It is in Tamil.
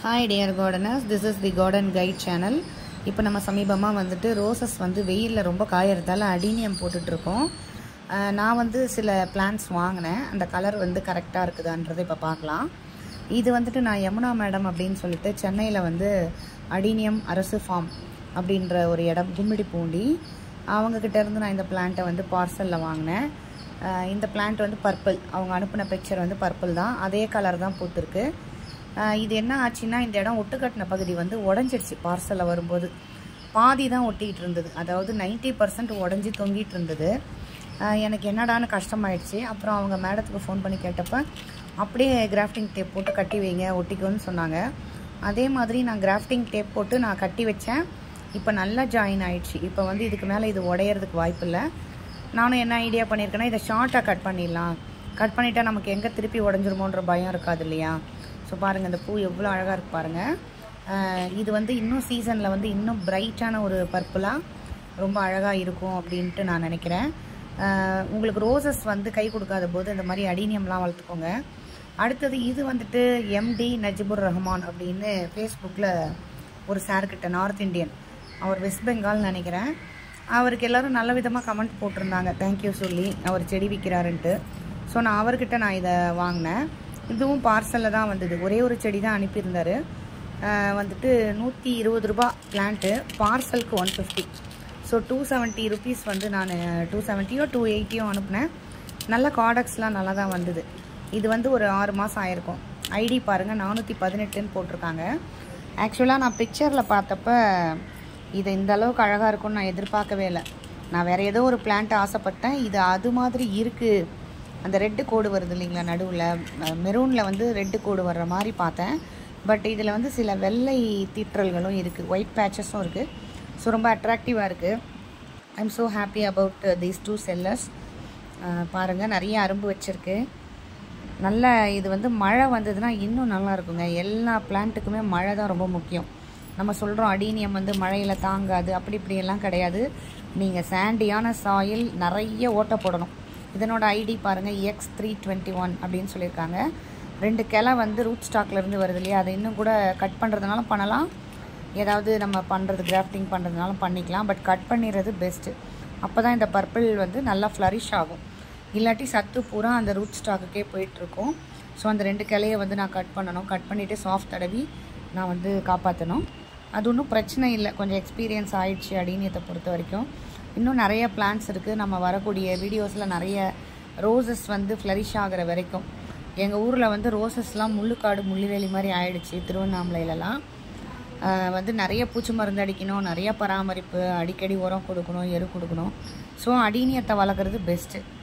hi dear gardeners this is the garden guide channel இப்போ நம்ம சமீபமாக வந்துட்டு ரோசஸ் வந்து வெயிலில் ரொம்ப காயறதால அடீனியம் போட்டுட்ருக்கோம் நான் வந்து சில பிளான்ட்ஸ் வாங்கினேன் அந்த கலர் வந்து கரெக்டாக இருக்குதான்றதை இப்போ பார்க்கலாம் இது வந்துட்டு நான் யமுனா மேடம் அப்படின்னு சொல்லிட்டு சென்னையில் வந்து அடீனியம் அரசு ஃபார்ம் அப்படின்ற ஒரு இடம் கும்மிடி பூண்டி அவங்கக்கிட்ட இருந்து நான் இந்த பிளான்ட்டை வந்து பார்சலில் வாங்கினேன் அஹ் இந்த பிளான்ட் வந்து பர்பிள் அவங்க அனுப்பின பிக்சர் வந்து பர்பிள் தான் அதே கலர் தான் பூத்துருக்கு அஹ் இது என்ன ஆச்சுன்னா இந்த இடம் ஒட்டுக்கட்டின பகுதி வந்து உடஞ்சிடுச்சு பார்சலில் வரும்போது பாதி தான் ஒட்டிகிட்டு இருந்தது அதாவது 90% பர்சன்ட் உடஞ்சி தொங்கிட்டு இருந்தது அஹ் எனக்கு என்னடான்னு கஷ்டமாயிடுச்சு அப்புறம் அவங்க மேடத்துக்கு ஃபோன் பண்ணி கேட்டப்ப அப்படியே கிராஃப்டிங் டேப் போட்டு கட்டி வைங்க ஒட்டிக்கோன்னு சொன்னாங்க அதே மாதிரி நான் கிராஃப்டிங் டேப் போட்டு நான் கட்டி வச்சேன் இப்போ நல்லா ஜாயின் ஆயிடுச்சு இப்போ வந்து இதுக்கு மேலே இது உடையறதுக்கு வாய்ப்பு இல்லை நானும் என்ன ஐடியா பண்ணியிருக்கேன்னா இதை ஷார்ட்டாக கட் பண்ணிடலாம் கட் பண்ணிட்டா நமக்கு எங்கே திருப்பி உடஞ்சிருமோன்ற பயம் இருக்காது இல்லையா ஸோ பாருங்கள் இந்த பூ எவ்வளோ அழகாக இருக்கு பாருங்கள் இது வந்து இன்னும் சீசனில் வந்து இன்னும் பிரைட்டான ஒரு பர்பிளாக ரொம்ப அழகாக இருக்கும் அப்படின்ட்டு நான் நினைக்கிறேன் அஹ் உங்களுக்கு ரோசஸ் வந்து கை கொடுக்காத போது இந்த மாதிரி அடீனியம்லாம் வளர்த்துக்கோங்க அடுத்தது இது வந்துட்டு எம்டி நஜிபுர் ரஹ்மான் அப்படின்னு ஃபேஸ்புக்கில் ஒரு சார்கிட்ட நார்த் இந்தியன் அவர் வெஸ்ட் பெங்கால்னு நினைக்கிறேன் அவருக்கு எல்லாரும் நல்ல விதமாக கமெண்ட் போட்டிருந்தாங்க தேங்க்யூ சொல்லி அவர் செடி விற்கிறாருன்ட்டு ஸோ நான் அவர்கிட்ட நான் இதை வாங்கினேன் இதுவும் பார்சலில் தான் வந்தது ஒரே ஒரு செடி தான் அனுப்பியிருந்தாரு அஹ் வந்துட்டு நூற்றி இருபது ரூபா பிளான்ட்டு பார்சலுக்கு one fifty so two seventy rupees வந்து நான் டூ செவன்ட்டியோ டூ எயிட்டியோ அனுப்புனேன் நல்ல காடக்ஸ்லாம் நல்லா தான் வந்தது இது வந்து ஒரு ஆறு மாதம் ஆயிருக்கும் ஐடி பாருங்கள் நானூற்றி பதினெட்டுன்னு போட்டிருக்காங்க ஆக்சுவலாக நான் பிக்சரில் பார்த்தப்ப இது இந்த அளவுக்கு அழகாக இருக்கும்னு நான் எதிர்பார்க்கவே இல்லை நான் வேறு ஏதோ ஒரு பிளான்ட் ஆசைப்பட்டேன் இது அது மாதிரி இருக்குது அந்த ரெட்டு கோடு வருது இல்லைங்களா நடுவில் மெரூனில் வந்து ரெட்டு கோடு வர்ற மாதிரி பார்த்தேன் பட் இதில் வந்து சில வெள்ளை தீற்றல்களும் இருக்குது ஒயிட் பேச்சஸும் இருக்குது ஸோ ரொம்ப அட்ராக்டிவாக இருக்குது I am so happy about these two sellers பாருங்கள் நிறைய அரும்பு வச்சுருக்கு நல்ல இது வந்து மழை வந்ததுன்னா இன்னும் நல்லா இருக்குங்க எல்லா பிளான்ட்டுக்குமே மழை தான் ரொம்ப முக்கியம் நம்ம சொல்கிறோம் அடீனியம் வந்து மழையில் தாங்காது அப்படி இப்படியெல்லாம் கிடையாது நீங்கள் சாண்டியான சாயில் நிறைய ஓட்ட போடணும் இதனோட ஐடி பாருங்கள் எக்ஸ் த்ரீ டுவெண்ட்டி ஒன் அப்படின்னு சொல்லியிருக்காங்க ரெண்டு கிளை வந்து ரூட் ஸ்டாக்லேருந்து வருது இல்லையா அதை இன்னும் கூட கட் பண்ணுறதுனால பண்ணலாம் ஏதாவது நம்ம பண்ணுறது கிராஃப்டிங் பண்ணுறதுனாலும் பண்ணிக்கலாம் பட் கட் பண்ணிடுறது பெஸ்ட்டு அப்போ தான் இந்த பர்பிள் வந்து நல்லா ஃப்ளரிஷ் ஆகும் இல்லாட்டி சத்து பூரா அந்த ரூட் ஸ்டாக்குக்கே போயிட்டுருக்கும் ஸோ அந்த ரெண்டு கிளையை வந்து நான் கட் பண்ணணும் கட் பண்ணிவிட்டு சாஃப்ட் தடவி நான் வந்து காப்பாற்றணும் அது ஒன்றும் பிரச்சனை இல்லை கொஞ்சம் எக்ஸ்பீரியன்ஸ் ஆயிடுச்சு அடீனியத்தை பொறுத்த வரைக்கும் இன்னும் நிறைய பிளான்ஸ் இருக்குது நம்ம வரக்கூடிய வீடியோஸில் நிறைய ரோசஸ் வந்து ஃப்ளரிஷ் ஆகிற வரைக்கும் எங்கள் ஊரில் வந்து ரோசஸ்லாம் முள்ளுக்காடு முள்ளிவேலி மாதிரி ஆயிடுச்சு திருவண்ணாமலையிலலாம் ஆஹ் வந்து நிறைய பூச்சி மருந்து அடிக்கணும் நிறைய பராமரிப்பு அடிக்கடி உரம் கொடுக்கணும் எரு கொடுக்கணும் ஸோ அடீனியத்தை வளர்க்குறது பெஸ்ட்டு